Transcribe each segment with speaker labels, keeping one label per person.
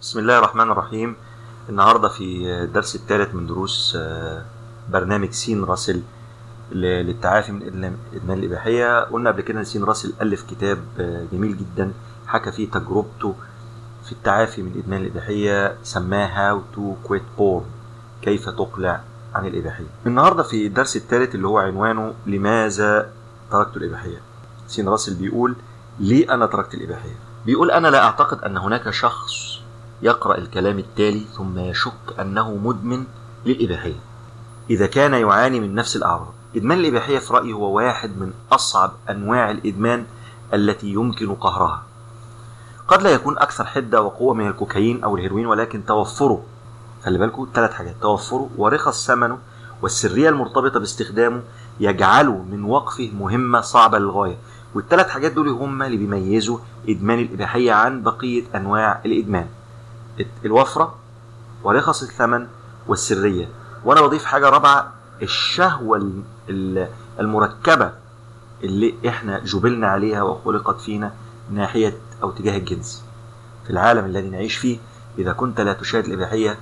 Speaker 1: بسم الله الرحمن الرحيم النهارده في الدرس الثالث من دروس آه، برنامج سين راسل ل- للتعافي من إدمان- ادمان الاباحيه قلنا قبل كده إن سين راسل الف كتاب آه، جميل جدا حكى فيه تجربته في التعافي من ادمان الاباحيه سماه هاو تو كويت بورن كيف تقلع عن الاباحيه النهارده في الدرس الثالث اللي هو عنوانه لماذا تركت الاباحيه سين راسل بيقول ليه انا تركت الاباحيه بيقول انا لا اعتقد ان هناك شخص يقرأ الكلام التالي ثم يشك أنه مدمن للإباحية إذا كان يعاني من نفس الأعراض إدمان الإباحية في رأيي هو واحد من أصعب أنواع الإدمان التي يمكن قهرها قد لا يكون أكثر حدة وقوة من الكوكايين أو الهيروين ولكن توفره خلي بالكم ثلاث حاجات توفره ورخص ثمنه والسرية المرتبطة باستخدامه يجعله من وقفه مهمة صعبة للغاية والثلاث حاجات دول هم اللي بيميزوا إدمان الإباحية عن بقية أنواع الإدمان الوفرة ورخص الثمن والسرية وأنا بضيف حاجة رابعة الشهوة ال- ال- المركبة اللي احنا جبلنا عليها وخلقت فينا ناحية أو تجاه الجنس في العالم الذي نعيش فيه إذا كنت لا تشاهد الإباحية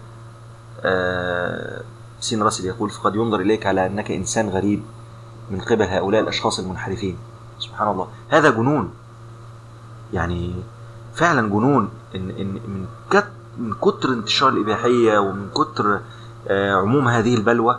Speaker 1: آه، سين راسل يقول فقد ينظر إليك على أنك إنسان غريب من قبل هؤلاء الأشخاص المنحرفين سبحان الله هذا جنون يعني فعلا جنون ان ان من كت من كتر انتشار الاباحيه ومن كتر آه، عموم هذه البلوى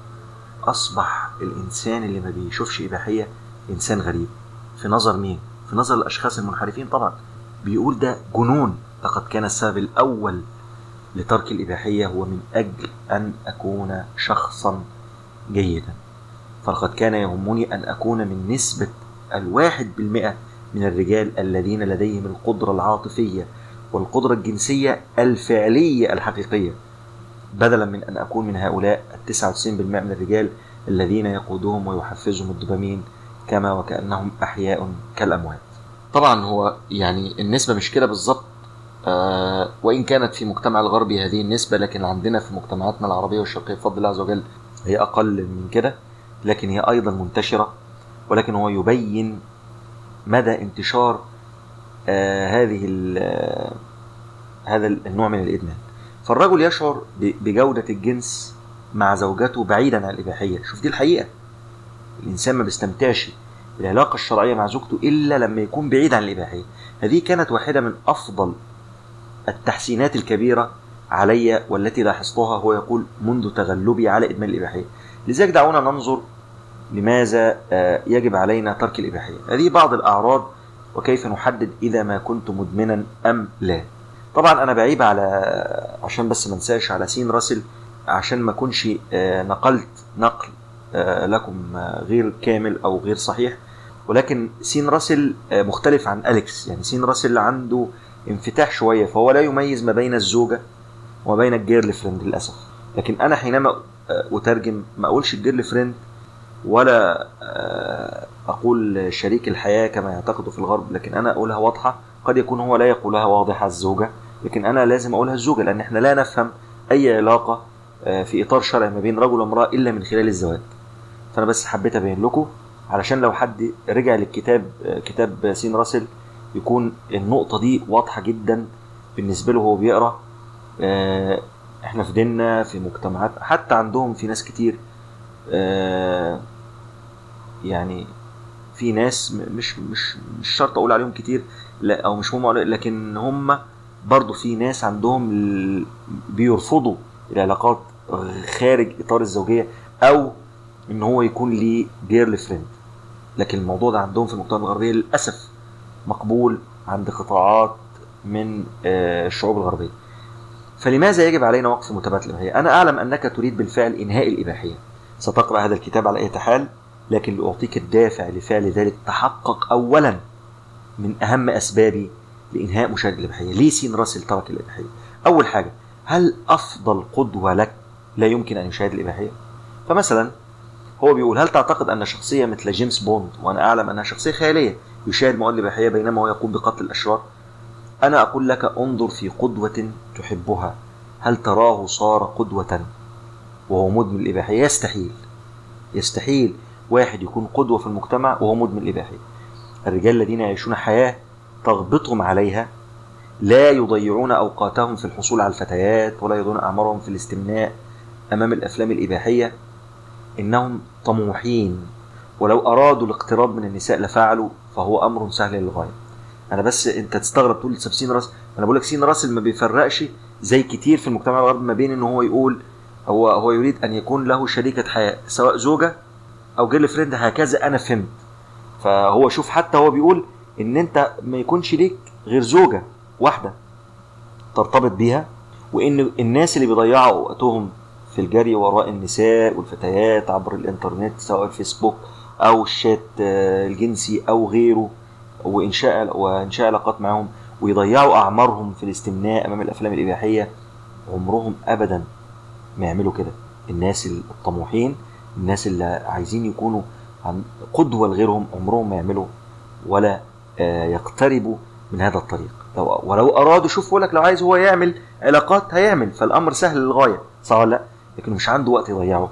Speaker 1: اصبح الانسان اللي ما بيشوفش اباحيه انسان غريب في نظر مين في نظر الاشخاص المنحرفين طبعا بيقول ده جنون لقد كان السبب الاول لترك الاباحيه هو من اجل ان اكون شخصا جيدا فلقد كان يهمني ان اكون من نسبه الواحد بالمئة من الرجال الذين لديهم القدرة العاطفية والقدرة الجنسية الفعلية الحقيقية بدلا من أن أكون من هؤلاء التسعة وتسعين بالمئة من الرجال الذين يقودهم ويحفزهم الدوبامين كما وكأنهم أحياء كالأموات طبعا هو يعني النسبة مش كده بالظبط آه وإن كانت في مجتمع الغربي هذه النسبة لكن عندنا في مجتمعاتنا العربية والشرقية بفضل الله عز وجل هي أقل من كده لكن هي أيضا منتشرة ولكن هو يبين مدى انتشار آه هذه ال- آه هذا النوع من الادمان فالرجل يشعر ب- بجوده الجنس مع زوجته بعيدا عن الاباحيه شوف دي الحقيقه الانسان ما بيستمتعش بالعلاقه الشرعيه مع زوجته الا لما يكون بعيد عن الاباحيه هذه كانت واحده من افضل التحسينات الكبيره علي والتي لاحظتها هو يقول منذ تغلبي على ادمان الاباحيه لذلك دعونا ننظر لماذا آه، يجب علينا ترك الإباحية هذه بعض الأعراض وكيف نحدد إذا ما كنت مدمنا أم لا طبعا أنا بعيب على عشان بس ما انساش على سين راسل عشان ما أكونش آه، نقلت نقل آه، لكم آه، غير كامل أو غير صحيح ولكن سين راسل آه، مختلف عن أليكس يعني سين راسل عنده انفتاح شوية فهو لا يميز ما بين الزوجة وما بين الجيرل فريند للأسف لكن أنا حينما آه، أترجم ما أقولش الجيرل فريند ولا آه، أقول شريك الحياة كما يعتقد في الغرب لكن أنا أقولها واضحة قد يكون هو لا يقولها واضحة الزوجة لكن أنا لازم أقولها الزوجة لأن إحنا لا نفهم أي علاقة آه، في إطار شرعي ما بين رجل وامرأة إلا من خلال الزواج فأنا بس حبيت أبين لكم علشان لو حد رجع للكتاب آه، كتاب سين راسل يكون النقطة دي واضحة جدا بالنسبة له وهو بيقرأ آه، احنا في ديننا في مجتمعات حتى عندهم في ناس كتير آه، يعني في ناس م- مش مش مش شرط اقول عليهم كتير لا او مش هم لكن هم برضو في ناس عندهم ال- بيرفضوا العلاقات خارج اطار الزوجيه او ان هو يكون ليه جيرل فريند لكن الموضوع ده عندهم في المجتمع الغربيه للاسف مقبول عند قطاعات من آه، الشعوب الغربيه فلماذا يجب علينا وقف متابعه الاباحيه انا اعلم انك تريد بالفعل انهاء الاباحيه ستقرا هذا الكتاب على اي حال لكن لاعطيك الدافع لفعل ذلك تحقق اولا من اهم اسبابي لانهاء مشاهده الاباحيه ليه سين راسل ترك الاباحيه اول حاجه هل افضل قدوه لك لا يمكن ان يشاهد الاباحيه فمثلا هو بيقول هل تعتقد ان شخصيه مثل جيمس بوند وانا اعلم انها شخصيه خياليه يشاهد مواد الاباحيه بينما هو يقوم بقتل الاشرار انا اقول لك انظر في قدوه تحبها هل تراه صار قدوه وهو مدمن الاباحيه يستحيل يستحيل واحد يكون قدوه في المجتمع وهو مدمن الاباحيه الرجال الذين يعيشون حياه تغبطهم عليها لا يضيعون أوقاتهم في الحصول على الفتيات ولا يضيعون أعمارهم في الاستمناء أمام الأفلام الإباحية إنهم طموحين ولو أرادوا الاقتراب من النساء لفعلوا فهو أمر سهل للغاية أنا بس أنت تستغرب تقول طب سين راس أنا بقول لك سين راسل ما بيفرقش زي كتير في المجتمع الغربي ما بين إن هو يقول هو هو يريد أن يكون له شريكة حياة سواء زوجة أو جيرل فريند هكذا أنا فهمت فهو شوف حتى هو بيقول إن أنت ما يكونش ليك غير زوجة واحدة ترتبط بيها وإن الناس اللي بيضيعوا وقتهم في الجري وراء النساء والفتيات عبر الإنترنت سواء الفيسبوك أو الشات آه، الجنسي أو غيره وإنشاء وإنشاء علاقات معهم ويضيعوا أعمارهم في الاستمناء أمام الأفلام الإباحية عمرهم أبدا ما يعملوا كده الناس الطموحين الناس اللي عايزين يكونوا عن قدوة لغيرهم عمرهم ما يعملوا ولا آه، يقتربوا من هذا الطريق لو ولو أرادوا شوف لك لو عايز هو يعمل علاقات هيعمل فالأمر سهل للغاية صح ولا لا لكن مش عنده وقت يضيعه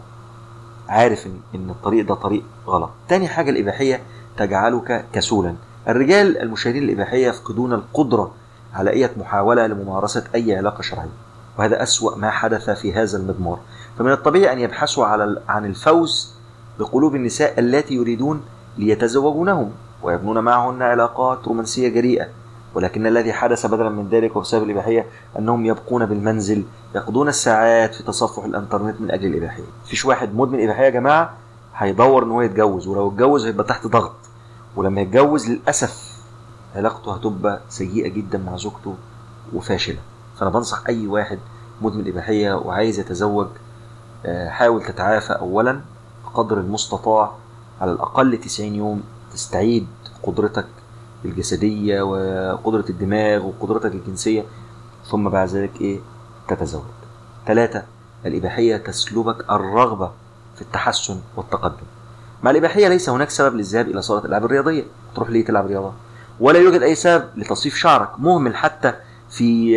Speaker 1: عارف ان ان الطريق ده طريق غلط تاني حاجه الاباحيه تجعلك كسولا الرجال المشاهدين الاباحيه يفقدون القدره على اي محاوله لممارسه اي علاقه شرعيه وهذا اسوا ما حدث في هذا المضمار فمن الطبيعي ان يبحثوا على عن الفوز بقلوب النساء التي يريدون ليتزوجونهم ويبنون معهن علاقات رومانسيه جريئه ولكن الذي حدث بدلا من ذلك وبسبب الإباحية أنهم يبقون بالمنزل يقضون الساعات في تصفح الإنترنت من أجل الإباحية فيش واحد مدمن إباحية يا جماعة هيدور إن هو يتجوز ولو اتجوز هيبقى تحت ضغط ولما يتجوز للأسف علاقته هتبقى سيئة جدا مع زوجته وفاشلة فأنا بنصح أي واحد مدمن إباحية وعايز يتزوج آه، حاول تتعافى أولا بقدر المستطاع على الأقل 90 يوم تستعيد قدرتك الجسدية وقدرة الدماغ وقدرتك الجنسية ثم بعد ذلك إيه تتزوج ثلاثة الإباحية تسلبك الرغبة في التحسن والتقدم مع الإباحية ليس هناك سبب للذهاب إلى صالة الألعاب الرياضية تروح ليه تلعب رياضة ولا يوجد أي سبب لتصفيف شعرك مهمل حتى في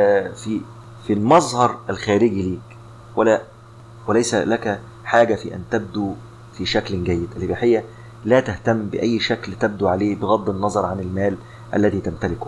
Speaker 1: في في المظهر الخارجي ليك ولا وليس لك حاجة في أن تبدو في شكل جيد الإباحية لا تهتم بأي شكل تبدو عليه بغض النظر عن المال الذي تمتلكه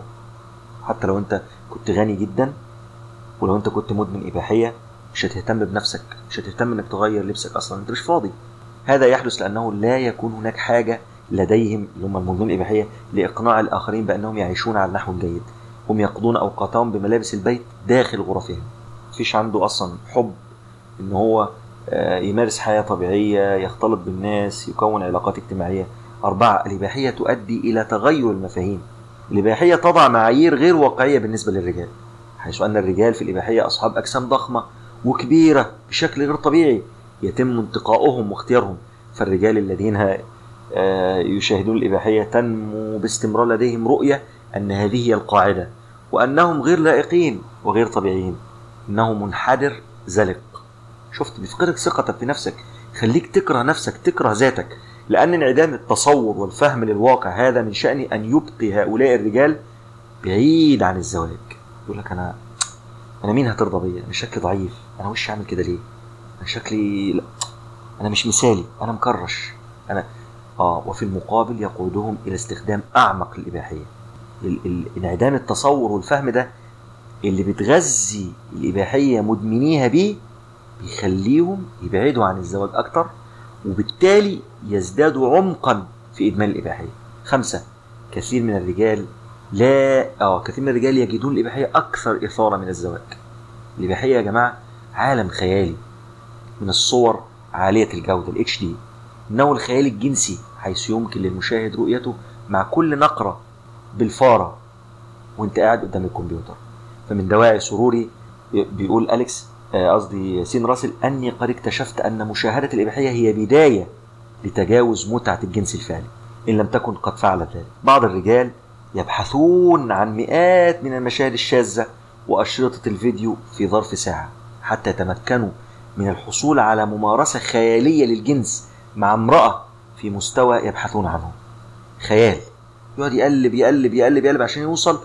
Speaker 1: حتى لو أنت كنت غني جدا ولو أنت كنت مدمن إباحية مش هتهتم بنفسك مش هتهتم انك تغير لبسك اصلا انت مش فاضي هذا يحدث لانه لا يكون هناك حاجه لديهم اللي هم المدمنين الاباحيه لاقناع الاخرين بانهم يعيشون على نحو جيد هم يقضون اوقاتهم بملابس البيت داخل غرفهم مفيش عنده اصلا حب ان هو آه، يمارس حياة طبيعية يختلط بالناس يكون علاقات اجتماعية أربعة الإباحية تؤدي إلى تغير المفاهيم الإباحية تضع معايير غير واقعية بالنسبة للرجال حيث أن الرجال في الإباحية أصحاب أجسام ضخمة وكبيرة بشكل غير طبيعي يتم انتقائهم واختيارهم فالرجال الذين آه، يشاهدون الإباحية تنمو باستمرار لديهم رؤية أن هذه هي القاعدة وأنهم غير لائقين وغير طبيعيين إنه منحدر زلق شفت بيفقدك ثقتك في نفسك خليك تكره نفسك تكره ذاتك لأن انعدام التصور والفهم للواقع هذا من شأن أن يبقي هؤلاء الرجال بعيد عن الزواج يقول لك أنا أنا مين هترضى بيا أنا شكلي ضعيف أنا وش أعمل كده ليه أنا شكلي لا. أنا مش مثالي أنا مكرش أنا آه وفي المقابل يقودهم إلى استخدام أعمق الإباحية انعدام التصور والفهم ده اللي بتغذي الإباحية مدمنيها بيه بيخليهم يبعدوا عن الزواج أكتر وبالتالي يزدادوا عمقا في إدمان الإباحية خمسة كثير من الرجال لا اه كثير من الرجال يجدون الإباحية أكثر إثارة من الزواج الإباحية يا جماعة عالم خيالي من الصور عالية الجودة ال HD إنه الخيال الجنسي حيث يمكن للمشاهد رؤيته مع كل نقرة بالفارة وانت قاعد قدام الكمبيوتر فمن دواعي سروري بيقول أليكس آه، قصدي سين راسل أني قد اكتشفت أن مشاهدة الإباحية هي بداية لتجاوز متعة الجنس الفعلي إن لم تكن قد فعلت ذلك بعض الرجال يبحثون عن مئات من المشاهد الشاذة وأشرطة الفيديو في ظرف ساعة حتى يتمكنوا من الحصول على ممارسة خيالية للجنس مع امرأة في مستوى يبحثون عنه خيال يقعد يقلب يقلب يقلب يقلب عشان يوصل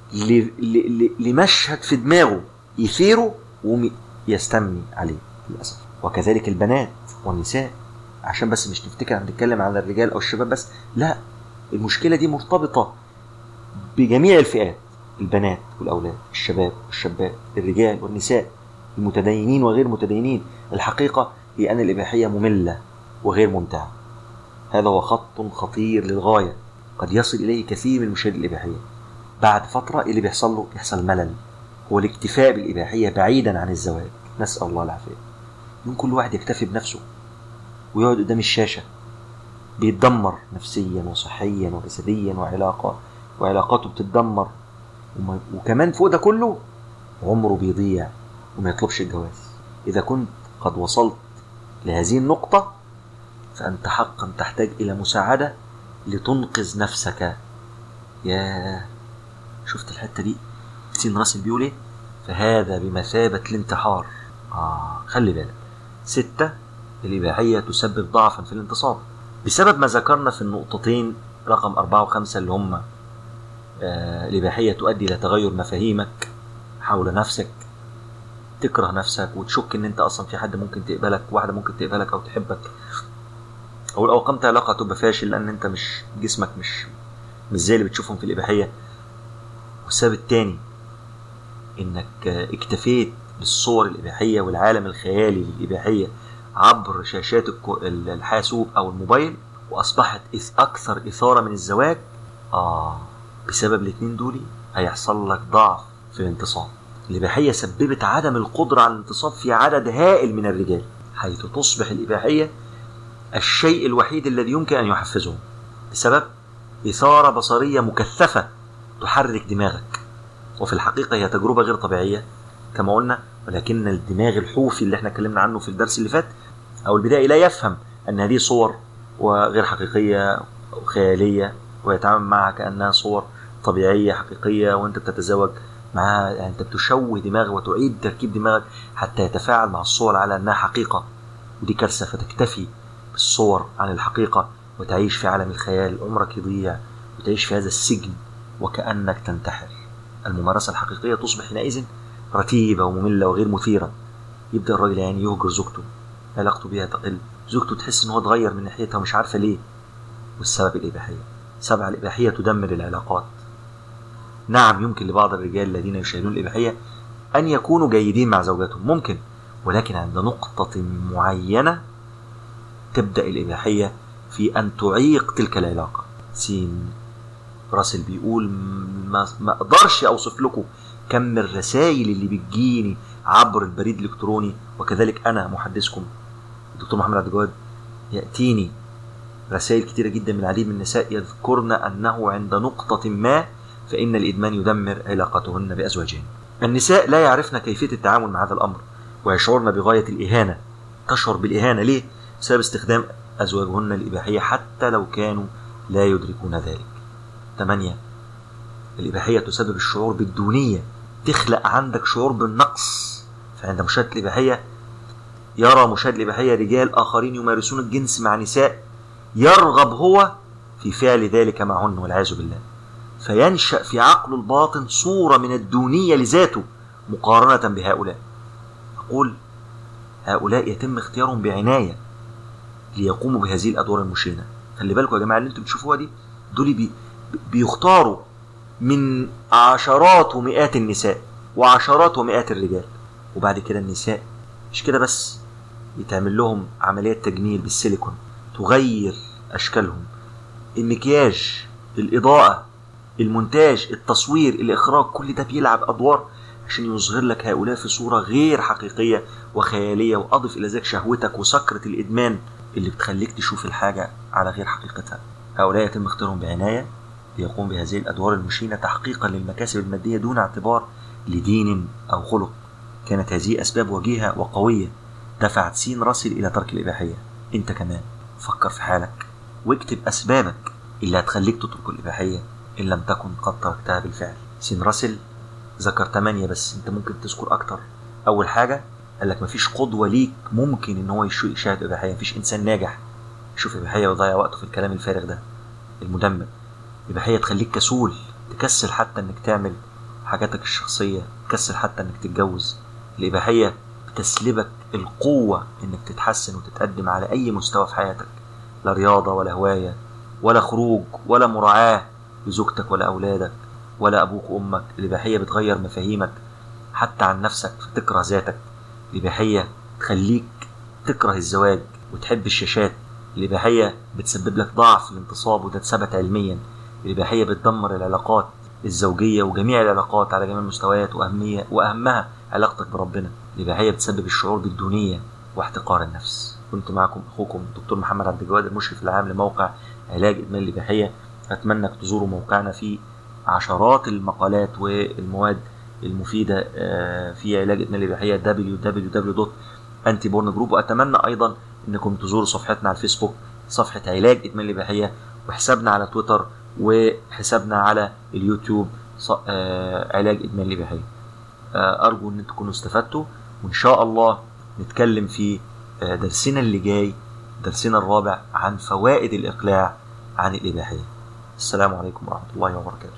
Speaker 1: لمشهد في دماغه يثيره يستمني عليه للأسف وكذلك البنات والنساء عشان بس مش نفتكر هنتكلم على الرجال أو الشباب بس لا المشكلة دي مرتبطة بجميع الفئات البنات والأولاد الشباب والشابات الرجال والنساء المتدينين وغير متدينين الحقيقة هي أن الإباحية مملة وغير ممتعة هذا هو خط خطير للغاية قد يصل إليه كثير من مشاهدي الإباحية بعد فترة اللي بيحصل له يحصل ملل هو الاكتفاء بالإباحية بعيدا عن الزواج نسأل الله العافية يوم كل واحد يكتفي بنفسه ويقعد قدام الشاشة بيتدمر نفسيا وصحيا وجسديا وعلاقة وعلاقاته بتتدمر وما- وكمان فوق ده كله عمره بيضيع وما يطلبش الجواز إذا كنت قد وصلت لهذه النقطة فأنت حقا تحتاج إلى مساعدة لتنقذ نفسك يا شفت الحتة دي سين راسل بيقول ايه فهذا بمثابة الانتحار آه خلي بالك ستة الإباحية تسبب ضعفا في الانتصاب بسبب ما ذكرنا في النقطتين رقم أربعة وخمسة اللي هم آه الإباحية تؤدي إلى تغير مفاهيمك حول نفسك تكره نفسك وتشك ان انت اصلا في حد ممكن تقبلك واحده ممكن تقبلك او تحبك او لو اقمت علاقه تبقى فاشل لان انت مش جسمك مش مش زي اللي بتشوفهم في الاباحيه والسبب التاني انك اكتفيت بالصور الاباحيه والعالم الخيالي للاباحيه عبر شاشات الكو- الحاسوب او الموبايل واصبحت إث- اكثر اثاره من الزواج اه بسبب الاتنين دول هيحصل لك ضعف في الانتصاب الإباحية سببت عدم القدرة على الانتصاب في عدد هائل من الرجال حيث تصبح الإباحية الشيء الوحيد الذي يمكن أن يحفزهم بسبب إثارة بصرية مكثفة تحرك دماغك وفي الحقيقة هي تجربة غير طبيعية كما قلنا ولكن الدماغ الحوفي اللي احنا اتكلمنا عنه في الدرس اللي فات أو البدائي لا يفهم أن هذه صور وغير حقيقية أو خيالية ويتعامل معها كأنها صور طبيعية حقيقية وأنت بتتزوج معها يعني أنت بتشوه دماغك وتعيد تركيب دماغك حتى يتفاعل مع الصور على أنها حقيقة ودي كارثة فتكتفي بالصور عن الحقيقة وتعيش في عالم الخيال عمرك يضيع وتعيش في هذا السجن وكأنك تنتحر الممارسة الحقيقية تصبح حينئذ رتيبة ومملة وغير مثيرة يبدأ الراجل يعني يهجر زوجته علاقته بيها تقل زوجته تحس ان هو اتغير من ناحيتها ومش عارفة ليه والسبب الإباحية سبع الإباحية تدمر العلاقات نعم يمكن لبعض الرجال الذين يشاهدون الإباحية أن يكونوا جيدين مع زوجاتهم ممكن ولكن عند نقطة معينة تبدأ الإباحية في أن تعيق تلك العلاقة سين راسل بيقول ما, ما أقدرش أوصف لكم كم الرسائل اللي بتجيني عبر البريد الإلكتروني وكذلك أنا محدثكم الدكتور محمد عبد الجواد يأتيني رسائل كتيرة جدا من العديد من النساء يذكرن أنه عند نقطة ما فإن الإدمان يدمر علاقتهن بأزواجهن النساء لا يعرفن كيفية التعامل مع هذا الأمر ويشعرن بغاية الإهانة تشعر بالإهانة ليه؟ بسبب استخدام أزواجهن الإباحية حتى لو كانوا لا يدركون ذلك 8 الإباحية تسبب الشعور بالدونية تخلق عندك شعور بالنقص فعند مشاهدة الإباحية يرى مشاهد الإباحية رجال آخرين يمارسون الجنس مع نساء يرغب هو في فعل ذلك معهن والعياذ بالله فينشأ في عقله الباطن صورة من الدونية لذاته مقارنة بهؤلاء أقول هؤلاء يتم اختيارهم بعناية ليقوموا بهذه الأدوار المشينة خلي بالكم يا جماعة اللي انتم بتشوفوها دي دول بي بيختاروا من عشرات ومئات النساء وعشرات ومئات الرجال وبعد كده النساء مش كده بس يتعمل لهم عمليات تجميل بالسيليكون تغير أشكالهم المكياج الإضاءة المونتاج التصوير الإخراج كل ده بيلعب أدوار عشان يظهر لك هؤلاء في صورة غير حقيقية وخيالية وأضف إلى ذلك شهوتك وسكرة الإدمان اللي بتخليك تشوف الحاجة على غير حقيقتها هؤلاء يتم اختيارهم بعناية ليقوم بهذه الأدوار المشينة تحقيقا للمكاسب المادية دون اعتبار لدين أو خلق كانت هذه أسباب وجيهة وقوية دفعت سين راسل إلى ترك الإباحية أنت كمان فكر في حالك واكتب أسبابك اللي هتخليك تترك الإباحية إن لم تكن قد تركتها بالفعل سين راسل ذكر ثمانية بس أنت ممكن تذكر أكتر أول حاجة قال لك مفيش قدوة ليك ممكن إن هو يشاهد إباحية مفيش إنسان ناجح يشوف إباحية ويضيع وقته في الكلام الفارغ ده المدمر إباحية تخليك كسول تكسل حتى إنك تعمل حاجاتك الشخصية تكسل حتى إنك تتجوز الإباحية بتسلبك القوة إنك تتحسن وتتقدم على أي مستوى في حياتك لا رياضة ولا هواية ولا خروج ولا مراعاة لزوجتك ولا أولادك ولا ابوك وامك الاباحيه بتغير مفاهيمك حتى عن نفسك فتكره ذاتك الاباحيه تخليك تكره الزواج وتحب الشاشات الاباحيه بتسبب لك ضعف في الانتصاب وده اتثبت علميا الاباحيه بتدمر العلاقات الزوجيه وجميع العلاقات على جميع المستويات واهميه واهمها علاقتك بربنا الاباحيه بتسبب الشعور بالدونيه واحتقار النفس كنت معكم اخوكم دكتور محمد عبد الجواد المشرف العام لموقع علاج ادمان الاباحيه اتمنى انك تزوروا موقعنا فيه عشرات المقالات والمواد المفيده في علاج ادمان الاباحيه www.antiborngroup واتمنى ايضا انكم تزوروا صفحتنا على الفيسبوك صفحه علاج ادمان الاباحيه وحسابنا على تويتر وحسابنا على اليوتيوب علاج ادمان الاباحيه ارجو ان تكونوا استفدتوا وان شاء الله نتكلم في درسنا اللي جاي درسنا الرابع عن فوائد الاقلاع عن الاباحيه السلام عليكم ورحمه الله وبركاته